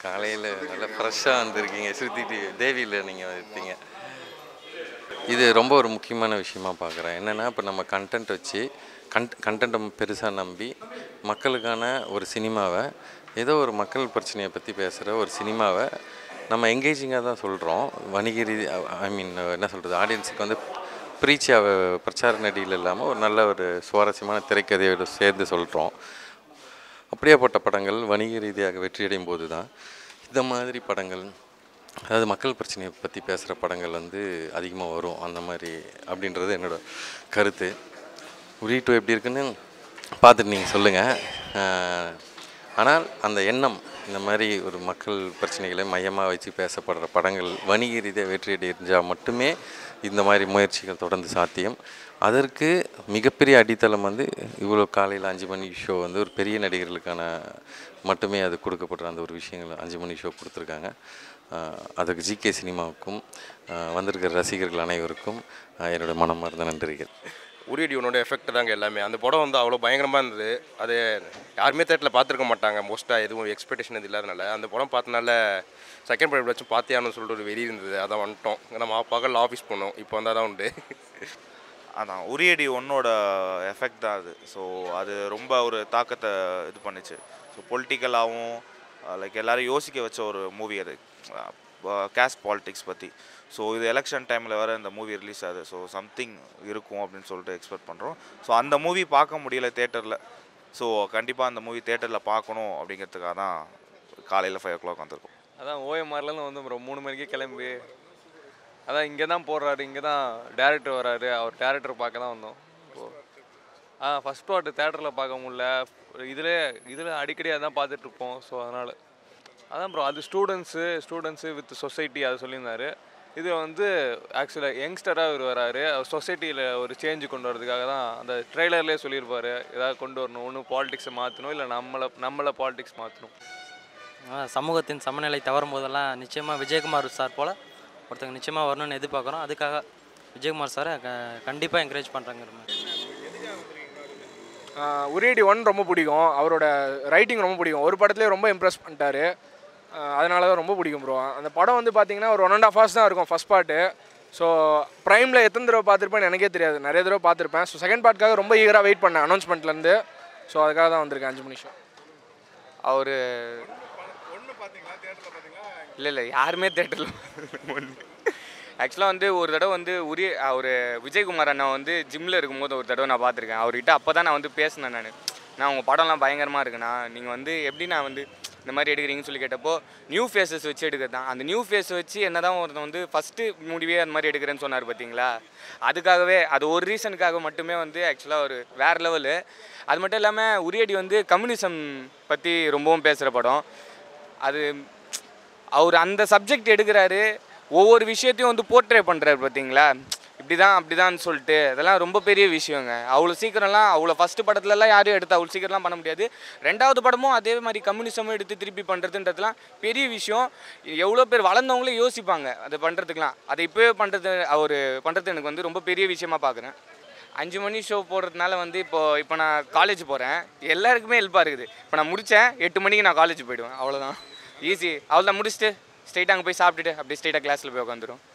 காலையில் நல்லா ஃப்ரெஷ்ஷாக வந்திருக்கீங்க ஸ்ருதி டிவி தேவியில் நீங்கள் இருப்பீங்க இது ரொம்ப ஒரு முக்கியமான விஷயமா பார்க்குறேன் என்னென்னா இப்போ நம்ம கண்டென்ட் வச்சு கண்ட் கண்டென்ட்டை பெருசாக நம்பி மக்களுக்கான ஒரு சினிமாவை ஏதோ ஒரு மக்கள் பிரச்சனையை பற்றி பேசுகிற ஒரு சினிமாவை நம்ம எங்கேஜிங்காக தான் சொல்கிறோம் வணிக ரீதி ஐ மீன் என்ன சொல்கிறது ஆடியன்ஸுக்கு வந்து ப்ரீச்சாக பிரச்சார நடிகள் இல்லாமல் ஒரு நல்ல ஒரு சுவாரஸ்யமான திரைக்கதையோடு சேர்ந்து சொல்கிறோம் அப்படியாப்பட்ட படங்கள் வணிக ரீதியாக வெற்றியடையும் போது தான் இந்த மாதிரி படங்கள் அதாவது மக்கள் பிரச்சனையை பற்றி பேசுகிற படங்கள் வந்து அதிகமாக வரும் அந்த மாதிரி அப்படின்றது என்னோட கருத்து உரி டூ எப்படி இருக்குன்னு பார்த்துட்டு நீங்கள் சொல்லுங்கள் ஆனால் அந்த எண்ணம் இந்த மாதிரி ஒரு மக்கள் பிரச்சனைகளை மையமாக வச்சு பேசப்படுற படங்கள் வணிக ரீதியாக வெற்றியடைஞ்சால் மட்டுமே இந்த மாதிரி முயற்சிகள் தொடர்ந்து சாத்தியம் அதற்கு மிகப்பெரிய அடித்தளம் வந்து இவ்வளோ காலையில் அஞ்சு மணி ஷோ வந்து ஒரு பெரிய நடிகர்களுக்கான மட்டுமே அது கொடுக்கப்படுற அந்த ஒரு விஷயங்கள் அஞ்சு மணி ஷோ கொடுத்துருக்காங்க ஆஹ் அதுக்கு ஜிகே சினிமாவுக்கும் ஆஹ் வந்திருக்கிற ரசிகர்கள் அனைவருக்கும் ஆஹ் என்னோட மனமார்ந்த நன்றிகள் உரியடியோனோட எஃபெக்ட் தாங்க எல்லாமே அந்த படம் வந்து அவ்வளோ பயங்கரமாக இருந்தது அது யாருமே தேட்டரில் பார்த்துருக்க மாட்டாங்க மோஸ்ட்டாக எதுவும் எக்ஸ்பெக்டேஷன் இது இல்லாதனால அந்த படம் பார்த்தனால செகண்ட் படம் வச்சு பார்த்தியான்னு சொல்லிட்டு ஒரு வெறி இருந்தது அதான் வந்துட்டோம் நம்ம பகல் ஆஃபீஸ் போனோம் இப்போ வந்தால் தான் உண்டு அதான் உரியடி ஒன்னோட எஃபெக்ட் தான் அது ஸோ அது ரொம்ப ஒரு தாக்கத்தை இது பண்ணுச்சு ஸோ பொலிட்டிக்கலாகவும் லைக் எல்லாரும் யோசிக்க வச்ச ஒரு மூவி அது கேஸ்ட் பாலிடிக்ஸ் பற்றி ஸோ இது எலெக்ஷன் டைமில் வேறு இந்த மூவி ரிலீஸ் ஆகுது ஸோ சம்திங் இருக்கும் அப்படின்னு சொல்லிட்டு எக்ஸ்பெக்ட் பண்ணுறோம் ஸோ அந்த மூவி பார்க்க முடியல தேட்டரில் ஸோ கண்டிப்பாக அந்த மூவி தேட்டரில் பார்க்கணும் அப்படிங்கிறதுக்காக தான் காலையில் ஃபைவ் ஓ கிளாக் வந்திருக்கோம் அதான் ஓஎம்ஆர்லேருந்து வந்து ப்ரோ மூணு மணிக்கே கிளம்பி அதான் இங்கே தான் போடுறாரு இங்கே தான் டேரக்டர் வராரு அவர் டேரக்டர் பார்க்க தான் வந்தோம் இப்போ ஆ ஃபஸ்ட் பார்ட் தேட்டரில் பார்க்க முடியல இதில் இதில் அடிக்கடி அதான் பார்த்துட்டு இருப்போம் ஸோ அதனால் அதான் ப்ரோ அது ஸ்டூடெண்ட்ஸு ஸ்டூடெண்ட்ஸு வித் சொசைட்டி அதை சொல்லியிருந்தாரு இது வந்து ஆக்சுவலாக யங்ஸ்டராக இவர் வராரு சொசைட்டியில் ஒரு சேஞ்சு கொண்டு வரதுக்காக தான் அந்த ட்ரெய்லர்லேயே சொல்லியிருப்பாரு ஏதாவது கொண்டு வரணும் ஒன்று பாலிடிக்ஸை மாற்றணும் இல்லை நம்மளை நம்மளை பாலிடிக்ஸ் மாற்றணும் ஆ, சமூகத்தின் சமநிலை தவறும் போதெல்லாம் நிச்சயமாக விஜயகுமார் சார் போல் ஒருத்தங்க நிச்சயமாக வரணும்னு எதிர்பார்க்குறோம் அதுக்காக விஜயகுமார் சாரை க கண்டிப்பாக என்கரேஜ் பண்ணுறாங்க உரியடி ஒன் ரொம்ப பிடிக்கும் அவரோட ரைட்டிங் ரொம்ப பிடிக்கும் ஒரு படத்துலேயே ரொம்ப இம்ப்ரெஸ் பண்ணிட்டாரு அதனால தான் ரொம்ப பிடிக்கும் ப்ரோ அந்த படம் வந்து பார்த்தீங்கன்னா ஒரு ஒன் அண்ட் ஆஃப் ஹவர்ஸ் தான் இருக்கும் ஃபஸ்ட் பார்ட்டு ஸோ ப்ரைமில் எத்தனை தடவை பார்த்துருப்பேன்னு எனக்கே தெரியாது நிறைய தடவை பார்த்துருப்பேன் ஸோ செகண்ட் பார்ட்காக ரொம்ப ஈகராக வெயிட் பண்ணேன் அனௌன்ஸ்மெண்ட்லேருந்து ஸோ அதுக்காக தான் வந்திருக்கேன் அஞ்சு நிமிஷம் அவர் இல்லை இல்லை யாருமே தேட்டரில் ஆக்சுவலாக வந்து ஒரு தடவை வந்து உரிய அவர் விஜயகுமார் அண்ணா வந்து ஜிம்மில் இருக்கும்போது ஒரு தடவை நான் பார்த்துருக்கேன் அவர்கிட்ட அப்போ தான் நான் வந்து பேசினேன் நான் நான் உங்கள் படம்லாம் பயங்கரமாக இருக்குண்ணா நீங்கள் வந்து எப்படி நான் வந்து இந்த மாதிரி எடுக்கிறீங்கன்னு சொல்லி கேட்டப்போ நியூ ஃபேஸஸ் வச்சு எடுக்கிறது தான் அந்த நியூ ஃபேஸ் வச்சு என்ன தான் ஒருத்தன் வந்து ஃபஸ்ட்டு முடிவே அந்த மாதிரி எடுக்கிறேன்னு சொன்னார் பார்த்தீங்களா அதுக்காகவே அது ஒரு ரீசனுக்காக மட்டுமே வந்து ஆக்சுவலாக ஒரு வேறு லெவலு அது மட்டும் இல்லாமல் உரியடி வந்து கம்யூனிசம் பற்றி ரொம்பவும் பேசுகிற படம் அது அவர் அந்த சப்ஜெக்ட் எடுக்கிறாரு ஒவ்வொரு விஷயத்தையும் வந்து போர்ட்ரே பண்ணுறாரு பார்த்தீங்களா இப்படி தான் அப்படி தான் சொல்லிட்டு அதெல்லாம் ரொம்ப பெரிய விஷயங்க அவ்வளோ சீக்கிரம்லாம் அவ்வளோ ஃபஸ்ட்டு படத்துலலாம் யாரும் எடுத்து அவ்வளோ சீக்கிரம்லாம் பண்ண முடியாது ரெண்டாவது படமும் அதே மாதிரி கம்யூனிசமும் எடுத்து திருப்பி பண்ணுறதுன்றதுலாம் பெரிய விஷயம் எவ்வளோ பேர் வளர்ந்தவங்களே யோசிப்பாங்க அதை பண்ணுறதுக்கெலாம் அதை இப்போவே பண்ணுறது அவர் பண்ணுறது எனக்கு வந்து ரொம்ப பெரிய விஷயமா பார்க்குறேன் அஞ்சு மணி ஷோ போடுறதுனால வந்து இப்போ இப்போ நான் காலேஜ் போகிறேன் எல்லாருக்குமே ஹெல்ப்பாக இருக்குது இப்போ நான் முடித்தேன் எட்டு மணிக்கு நான் காலேஜ் போயிடுவேன் அவ்வளோதான் ஈஸி அவ்வளோதான் முடிச்சுட்டு ஸ்ட்ரைட்டாக அங்கே போய் சாப்பிட்டுட்டு அப்படியே ஸ்ட்ரைட்டாக கிளாஸில் போய் உட்காந்துரும்